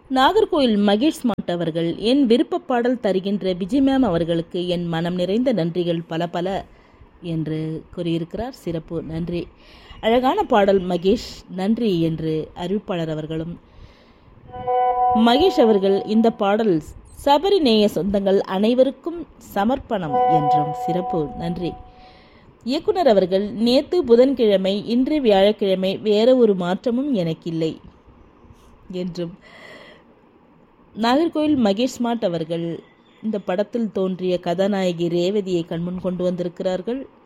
Nagercoil Mahesh smart அவர்கள் என் விருப்ப பாடல் தருகின்ற விஜய் மேம் அவர்களுக்கு என் மனம் நிறைந்த நன்றிகள் பல பல என்று கூறியிருக்கிறார் சிறப்பு நன்றி அழகான பாடல் மகேஷ் நன்றி என்று அறிவிப்பாளர் அவர்களும் மகேஷ் அவர்கள் இந்த பாடல் சபரி நேய சொந்தங்கள் அனைவருக்கும் சமர்ப்பணம் என்றும் சிறப்பு நன்றி இயக்குனர் அவர்கள் நேத்து புதன்கிழமை இன்று வியாழக்கிழமை வேற ஒரு மாற்றமும் எனக்கில்லை என்றும் நாகர்கோவில் மகேஷ் ஸ்மார்ட் அவர்கள் இந்த படத்தில் தோன்றிய கதாநாயகி ரேவதியை கண்முன் கொண்டு வந்திருக்கிறார்கள்